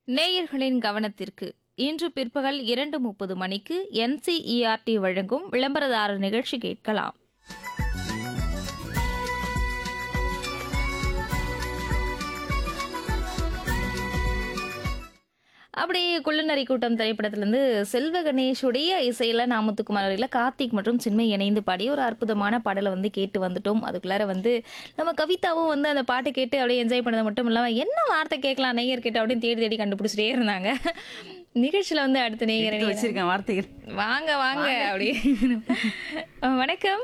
நேயர்களின் கவனத்திற்கு இன்று பிற்பகல் இரண்டு முப்பது மணிக்கு என்சிஇஆர்டி வழங்கும் விளம்பரதாரர் நிகழ்ச்சி கேட்கலாம் அப்படியே குள்ளநரி கூட்டம் திரைப்படத்திலிருந்து செல்வ கணேஷுடைய இசையில நாமத்துக்குமார் வரையில கார்த்திக் மற்றும் சின்மை இணைந்து பாடிய ஒரு அற்புதமான பாடலை வந்து கேட்டு வந்துட்டோம் அதுக்குள்ளார வந்து நம்ம கவிதாவும் வந்து அந்த பாட்டை கேட்டு அப்படியே என்ஜாய் பண்ணது மட்டும் இல்லாம என்ன வார்த்தை கேட்கலாம் நேயர் கேட்டு அப்படின்னு தேடி தேடி கண்டுபிடிச்சிட்டே இருந்தாங்க நிகழ்ச்சியில வந்து அடுத்த நேயர் எடுத்து வச்சிருக்கேன் வார்த்தைகள் வாங்க வாங்க அப்படி வணக்கம்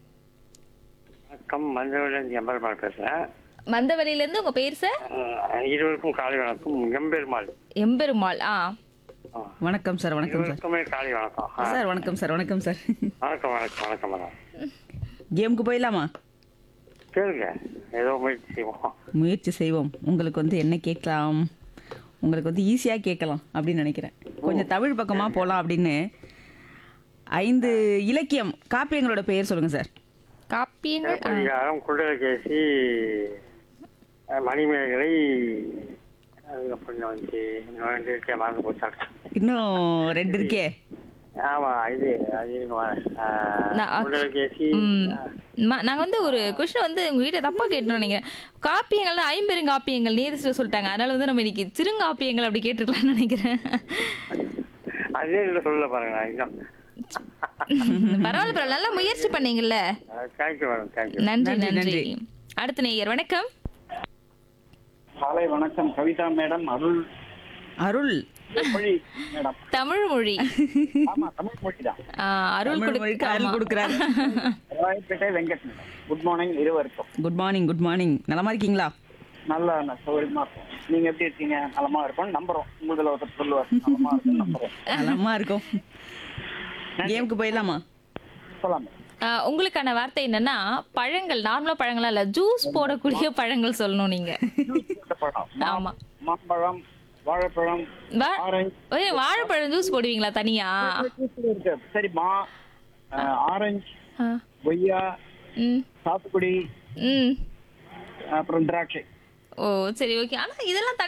வணக்கம் மஞ்சள் எம்பெருமாள் பேசுறேன் மந்தவெளியில இருந்து உங்க பேர் சார் அஹ் இருவருக்கும் காலை வணக்கம் எம்பெருமாள் எம்பெருமாள் ஆ ஆ. வணக்கம் சார் வணக்கம் சார் இருவருக்குமே காலை வணக்கம் ஆ. சார் வணக்கம் சார் வணக்கம் சார் வணக்கம் வணக்கம் வணக்கம் மேடம் கேமுக்கு போயிடலாமா கேளுங்க ஏதோ முயற்சி செய்வோம் முயற்சி செய்வோம் உங்களுக்கு வந்து என்ன கேட்கலாம் உங்களுக்கு வந்து ஈஸியாக கேட்கலாம் அப்படின்னு நினைக்கிறேன் கொஞ்சம் தமிழ் பக்கமாக போகலாம் அப்படின்னு ஐந்து இலக்கியம் காப்பியங்களோட பெயர் சொல்லுங்கள் சார் காப்பியங்கள் ஆ. பரிகாரம் குண்டலகேசி அஹ் மணிமேகலை அதுக்கப்புறம் வந்து இன்னும் ரெண்டு இருக்கே மறந்து போச்சாங்க இன்னும் ரெண்டு இருக்கே ஆமா இது அது நான் அ- குண்டலகேசி ம். ம- நாங்க வந்து ஒரு கொஸ்டின் வந்து உங்ககிட்ட தப்பா கேட்டோம் நினைக்கிறேன் காப்பியங்கள் ஐம்பெருங்காப்பியங்கள் நீதிச்சு சொல்லிட்டாங்க அதனால வந்து நம்ம இன்னைக்கு சிறுங்காப்பியங்கள் அப்படி கேட்டிருக்கலாம்னு நினைக்கிறேன் அதே இல்லை சொல்ல பாருங்க இன்னும் பரவாயில்ல பரவாயில்ல நல்லா முயற்சி பண்ணீங்கல்ல தேங்க்யூ மேடம் தேங்க்யூ நன்றி நன்றி, நன்றி நன்றி. அடுத்த நேயர் வணக்கம் காலை வணக்கம் கவிதா மேடம் அருள் அருள் மொழி மேடம் தமிழ் மொழி ஆமா தமிழ் மொழி தான் ஆ, அருள் தமிழ் மொழிக்கு கொடுக்க அருள் கொடுக்குறாரு Royapettah Venkat madam good morning இருவருக்கும் குட் மார்னிங் குட் மார்னிங் நலமா இருக்கீங்களா நல்லா ந- சௌகரியமா இருக்கும் நீங்க எப்படி இருக்கீங்க நலமா இருக்கும் நம்புறோம் உங்களதுல ஒருத்தர் சொல்லுவார் நலமா இருக்கும் நம்புறோம் நலமா இருக்கும் கேமுக்கு போயிடலாமா சொல்லலாம் ஆ, உங்களுக்கான வார்த்தை என்னன்னா பழங்கள் நார்மலா பழங்களா இல்ல ஜூஸ் போடக்கூடிய பழங்கள் சொல்லணும் நீங்க இந்த பழம் ஆமா மாம்பழம் வாழைப்பழம் வா- ஆரஞ்சு ஓய், வாழைப்பழம் ஜூஸ் போடுவீங்களா தனியா இருக்கு சரி மா அஹ், ஆரஞ்சு ஆ, கொய்யா ம் சாத்துக்குடி ம் அப்புறம் திராட்சை ஓ சரி ஓகே ஆனா இதெல்லாம்